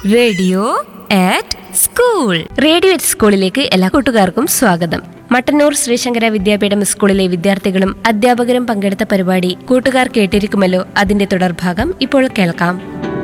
Radio at school radio at സ്കൂളിലേക്ക് എല്ലാ കൂട്ടുകാർക്കും സ്വാഗതം മട്ടന്നൂർ ശ്രീശങ്കര വിദ്യാപീഠം സ്കൂളിലെ വിദ്യാർത്ഥികളും അധ്യാപകരും പങ്കെടുത്ത പരിപാടി കൂട്ടുകാർ കേട്ടിരിക്കുമല്ലോ അതിന്റെ തുടർഭാഗം ഇപ്പോൾ കേൾക്കാം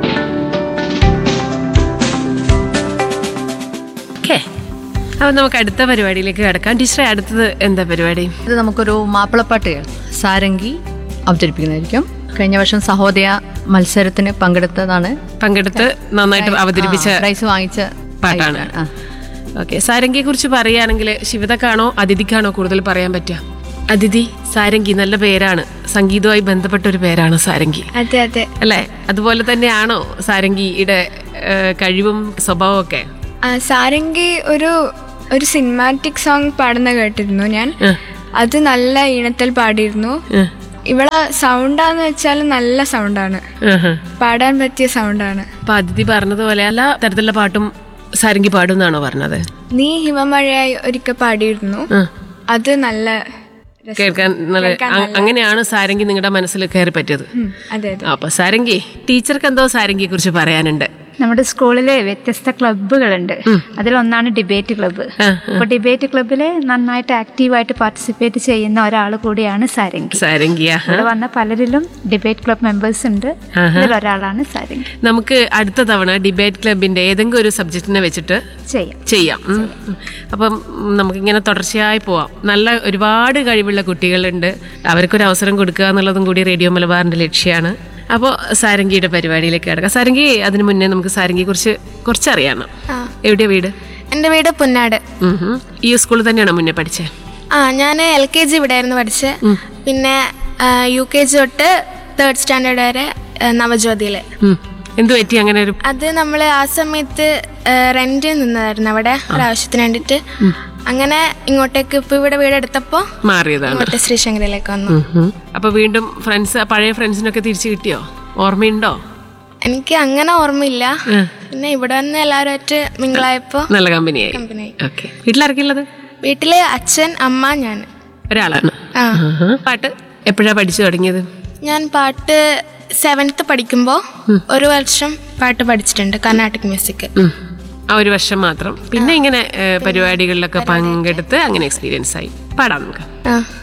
ഓക്കെ അപ്പൊ നമുക്ക് അടുത്ത പരിപാടിയിലേക്ക് കിടക്കാം ടീച്ചറെ അടുത്തത് എന്താ പരിപാടി ഇത് നമുക്കൊരു മാപ്പിളപ്പാട്ട് സാരംഗി അവതരിപ്പിക്കുന്നതായിരിക്കും കഴിഞ്ഞ വർഷം സഹോദയ മത്സരത്തിന് പങ്കെടുത്തതാണ് പങ്കെടുത്ത് നന്നായിട്ട് അവതരിപ്പിച്ച ആ, പ്രൈസ് വാങ്ങിച്ച പാട്ടാണ് ആ. ഓക്കെ സാരംഗിയെ കുറിച്ച് പറയുകയാണെങ്കിൽ ശിവതക്കാണോ അതിഥിക്കാണോ കൂടുതൽ പറയാൻ പറ്റുക അതിഥി സാരംഗി നല്ല പേരാണ് സംഗീതവുമായി ബന്ധപ്പെട്ട ഒരു പേരാണ് സാരംഗി അതെ അതെ അല്ലേ അതുപോലെ തന്നെയാണോ സാരംഗിയുടെ ഏഹ്, കഴിവും സ്വഭാവവും ഒക്കെ ആ, സാരംഗി ഒരു ഒരു സിനിമാറ്റിക് സോങ് പാടുന്ന കേട്ടിരുന്നു ഞാൻ അത് നല്ല ഈണത്തിൽ പാടിയിരുന്നു ഇവളെ സൗണ്ടാന്ന് വെച്ചാൽ നല്ല സൗണ്ടാണ് ആഹാ. പാടാൻ പറ്റിയ സൗണ്ടാണ് അപ്പൊ അതിഥി പറഞ്ഞതുപോലെ എല്ലാ തരത്തിലുള്ള പാട്ടും സാരംഗി പാടും എന്നാണോ പറഞ്ഞത് നീ ഹിമമഴയായി ഒരിക്കൽ പാടിയിരുന്നു അത് നല്ല രസം. കേൾക്കാൻ നല്ല അ- അങ്ങനെയാണ് സാരംഗി നിങ്ങളുടെ മനസ്സിൽ കയറി പറ്റിയത് ഉം, അതെ അതെ അപ്പൊ സാരംഗി ടീച്ചർക്ക് എന്തോ സാരംഗിയെ കുറിച്ച് പറയാനുണ്ട് നമ്മുടെ സ്കൂളിലെ വ്യത്യസ്ത ക്ലബ്ബുകളുണ്ട് അതിലൊന്നാണ് ഡിബേറ്റ് ക്ലബ്ബ് അപ്പൊ ഡിബേറ്റ് ക്ലബ്ബില് നന്നായിട്ട് ആക്റ്റീവായിട്ട് പാർട്ടിസിപ്പേറ്റ് ചെയ്യുന്ന ഒരാൾ കൂടിയാണ് സാരംഗി സാരംഗിയ ഇവിടെ വന്ന പലരിലും ഡിബേറ്റ് ക്ലബ് മെമ്പേഴ്സ് ഉണ്ട് ഇതിലൊരാളാണ് സാരംഗി നമുക്ക് അടുത്ത തവണ ഡിബേറ്റ് ക്ലബിന്റെ ഏതെങ്കിലും ഒരു സബ്ജക്റ്റിനെ വെച്ചിട്ട് ചെയ്യാം ചെയ്യാം ഉം. അപ്പം ഉം, നമുക്കിങ്ങനെ തുടർച്ചയായി പോവാം നല്ല ഒരുപാട് കഴിവുള്ള കുട്ടികളുണ്ട് അവർക്കൊരു അവസരം കൊടുക്കുക എന്നുള്ളതും കൂടി റേഡിയോ മലബാറിന്റെ ലക്ഷ്യമാണ് അപ്പോൾ സാരംഗിയുടെ പരിപാടിയിലേക്ക് കിടക്കാം സാരംഗി അതിനു മുന്നേ നമുക്ക് സാരംഗിയെ കുറിച്ച് കുറച്ചറിയണം എവിടെയാ വീട് എൻ്റെ വീട് പുന്നാട് ഉം ഹും. ഈ സ്കൂളിൽ തന്നെയാണോ മുന്നേ പഠിച്ചേ ആ ഞാൻ എൽ കെ ജി ഇവിടെ ആയിരുന്നു പഠിച്ചത് പിന്നെ യു കെ ജി തൊട്ട് തേർഡ് സ്റ്റാൻഡേർഡ് വരെ ആ, നവജ്യോതിയിൽ ഉം. എന്ത് പറ്റി അങ്ങനെ ഒരു അത് നമ്മൾ ആ സമയത്ത് റെന്റ് നിന്നതായിരുന്നു അവിടെ ഒരാവശ്യത്തിന് വേണ്ടിയിട്ട് അങ്ങനെ ഇങ്ങോട്ടേക്ക് ഇപ്പൊ ഇവിടെ വീട് എടുത്തപ്പോൾ മാറിയതാണ് ഇങ്ങോട്ട് ശ്രീശങ്കരയിലേക്ക് വന്നു ഉം ഹും. അപ്പൊ വീണ്ടും ഫ്രണ്ട്സ് പഴയ ഫ്രണ്ട്സിനൊക്കെ തിരിച്ചു കിട്ടിയോ ഓർമ്മയുണ്ടോ എനിക്ക് അങ്ങനെ ഓർമ്മയില്ല പിന്നെ ഇവിടെ വന്ന് എല്ലാവരുമായിട്ട് മിങ്കിളായപ്പോൾ നല്ല കമ്പനിയായി കമ്പനിയായി ഓക്കെ വീട്ടിലാർക്കുള്ളത് വീട്ടില് അച്ഛൻ അമ്മ ഞാൻ ഒരാളാണ് ആ ആഹാ. പാട്ട് എപ്പോഴാ പഠിച്ചു തുടങ്ങിയത് ഞാൻ പാട്ട് സെവൻത്ത് പഠിക്കുമ്പോൾ ഒരു വർഷം പാട്ട് പഠിച്ചിട്ടുണ്ട് കർണാട്ടിക് മ്യൂസിക് ഉം. ആ ഒരു വർഷം മാത്രം പിന്നെ ഇങ്ങനെ ഏ, പരിപാടികളിലൊക്കെ പങ്കെടുത്ത് അങ്ങനെ എക്സ്പീരിയൻസ് ആയി പാടാം നമുക്ക് ആ